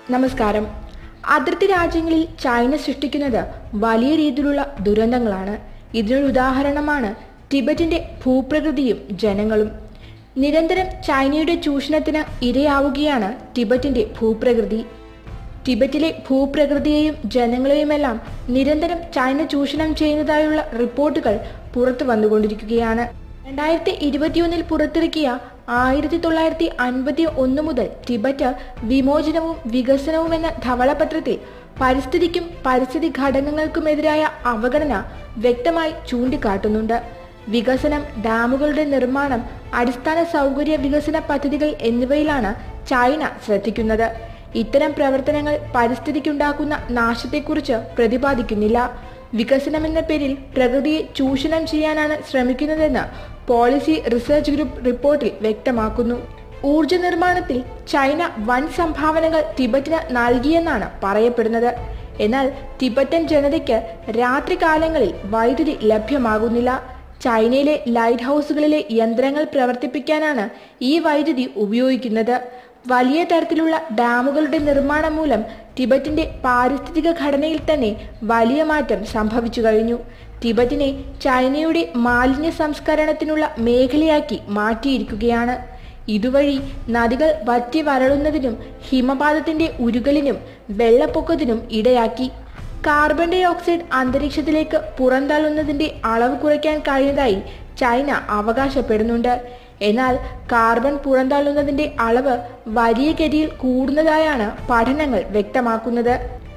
നമസ്കാരം അതിർത്തി രാജ്യങ്ങളിൽ ചൈന സൃഷ്ടിക്കുന്നത് വലിയ രീതിയിലുള്ള ദുരന്തങ്ങളാണ് ഇതിനൊരു ഉദാഹരണമാണ് ടിബറ്റിന്റെ ഭൂപ്രകൃതിയും ജനങ്ങളും നിരന്തരം ചൈനയുടെ ചൂഷണത്തിന് ഇരയാവുകയാണ് ടിബറ്റിന്റെ ഭൂപ്രകൃതി ടിബറ്റിലെ ഭൂപ്രകൃതിയെയും ജനങ്ങളെയുമെല്ലാം നിരന്തരം ചൈന ചൂഷണം ചെയ്യുന്നതായുള്ള റിപ്പോർട്ടുകൾ പുറത്തു വന്നുകൊണ്ടിരിക്കുകയാണ് രണ്ടായിരത്തി ഇരുപത്തിയൊന്നിൽ പുറത്തിറക്കിയ ആയിരത്തി തൊള്ളായിരത്തി അൻപത്തി ഒന്ന് മുതൽ ടിബറ്റ് വിമോചനവും വികസനവും എന്ന ധവളപത്രത്തിൽ പരിസ്ഥിതിക്കും പരിസ്ഥിതി ഘടകങ്ങൾക്കുമെതിരായ അവഗണന വ്യക്തമായി ചൂണ്ടിക്കാട്ടുന്നുണ്ട് വികസനം ഡാമുകളുടെ നിർമ്മാണം അടിസ്ഥാന സൗകര്യ വികസന പദ്ധതികൾ എന്നിവയിലാണ് ചൈന ശ്രദ്ധിക്കുന്നത് ഇത്തരം പ്രവർത്തനങ്ങൾ പരിസ്ഥിതിക്കുണ്ടാക്കുന്ന നാശത്തെക്കുറിച്ച് പ്രതിപാദിക്കുന്നില്ല വികസനമെന്ന പേരിൽ പ്രകൃതിയെ ചൂഷണം ചെയ്യാനാണ് ശ്രമിക്കുന്നതെന്ന് പോളിസി റിസർച്ച് ഗ്രൂപ്പ് റിപ്പോർട്ടിൽ വ്യക്തമാക്കുന്നു ഊർജ നിർമ്മാണത്തിൽ ചൈന വൻ സംഭാവനകൾ ടിബറ്റിന് നൽകിയെന്നാണ് പറയപ്പെടുന്നത് എന്നാൽ ടിബറ്റൻ ജനതയ്ക്ക് രാത്രികാലങ്ങളിൽ വൈദ്യുതി ലഭ്യമാകുന്നില്ല ചൈനയിലെ ലൈറ്റ് ഹൗസുകളിലെ യന്ത്രങ്ങൾ പ്രവർത്തിപ്പിക്കാനാണ് ഈ വൈദ്യുതി ഉപയോഗിക്കുന്നത് വലിയ തരത്തിലുള്ള ഡാമുകളുടെ നിർമ്മാണം മൂലം ടിബറ്റിന്റെ പാരിസ്ഥിതിക ഘടനയിൽ തന്നെ വലിയ മാറ്റം സംഭവിച്ചു കഴിഞ്ഞു ടിബറ്റിനെ ചൈനയുടെ മാലിന്യ സംസ്കരണത്തിനുള്ള മേഖലയാക്കി മാറ്റിയിരിക്കുകയാണ് ഇതുവഴി നദികൾ വറ്റി വരളുന്നതിനും ഹിമപാതത്തിന്റെ ഉരുകലിനും വെള്ളപ്പൊക്കത്തിനും ഇടയാക്കി കാർബൺ ഡൈ ഓക്സൈഡ് അന്തരീക്ഷത്തിലേക്ക് പുറന്തള്ളുന്നതിന്റെ അളവ് കുറയ്ക്കാൻ കഴിയുന്നതായി ചൈന അവകാശപ്പെടുന്നുണ്ട് എന്നാൽ കാർബൺ പുറന്തള്ളുന്നതിന്റെ അളവ് വലിയ ഗതിയിൽ കൂടുന്നതായാണ് പഠനങ്ങൾ വ്യക്തമാക്കുന്നത്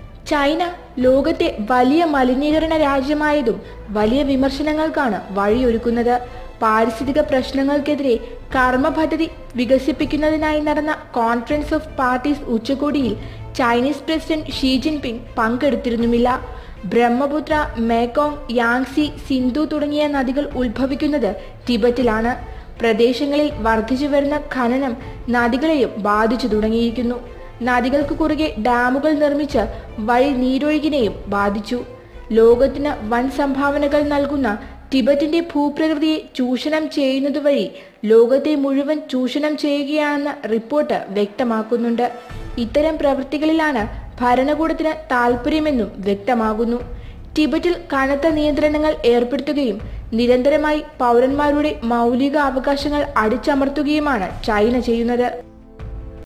ചൈന ലോകത്തെ വലിയ മലിനീകരണ രാജ്യമായതും വലിയ വിമർശനങ്ങൾക്കാണ് വഴിയൊരുക്കുന്നത് പാരിസ്ഥിതിക പ്രശ്നങ്ങൾക്കെതിരെ കർമ്മ പദ്ധതി വികസിപ്പിക്കുന്നതിനായി നടന്ന കോൺഫറൻസ് ഓഫ് പാർട്ടീസ് ഉച്ചകോടിയിൽ ചൈനീസ് പ്രസിഡന്റ് ഷീ ജിൻപിങ് പങ്കെടുത്തിരുന്നുമില്ല ബ്രഹ്മപുത്ര മേക്കോങ് യാങ്സി സിന്ധു തുടങ്ങിയ നദികൾ ഉത്ഭവിക്കുന്നത് ടിബറ്റിലാണ് പ്രദേശങ്ങളിൽ വർദ്ധിച്ചു വരുന്ന ഖനനം നദികളെയും ബാധിച്ചു തുടങ്ങിയിരിക്കുന്നു നദികൾക്ക് കുറുകെ ഡാമുകൾ നിർമ്മിച്ച് വഴി നീരൊഴുകിനെയും ബാധിച്ചു ലോകത്തിന് വൻ സംഭാവനകൾ നൽകുന്ന ടിബറ്റിന്റെ ഭൂപ്രകൃതിയെ ചൂഷണം ചെയ്യുന്നതുവഴി ലോകത്തെ മുഴുവൻ ചൂഷണം ചെയ്യുകയാണെന്ന റിപ്പോർട്ട് വ്യക്തമാക്കുന്നുണ്ട് ഇത്തരം പ്രവൃത്തികളിലാണ് ഭരണകൂടത്തിന് താൽപ്പര്യമെന്നും വ്യക്തമാകുന്നു ടിബറ്റിൽ കനത്ത നിയന്ത്രണങ്ങൾ ഏർപ്പെടുത്തുകയും നിരന്തരമായി പൗരന്മാരുടെ മൗലിക അവകാശങ്ങൾ അടിച്ചമർത്തുകയുമാണ് ചൈന ചെയ്യുന്നത്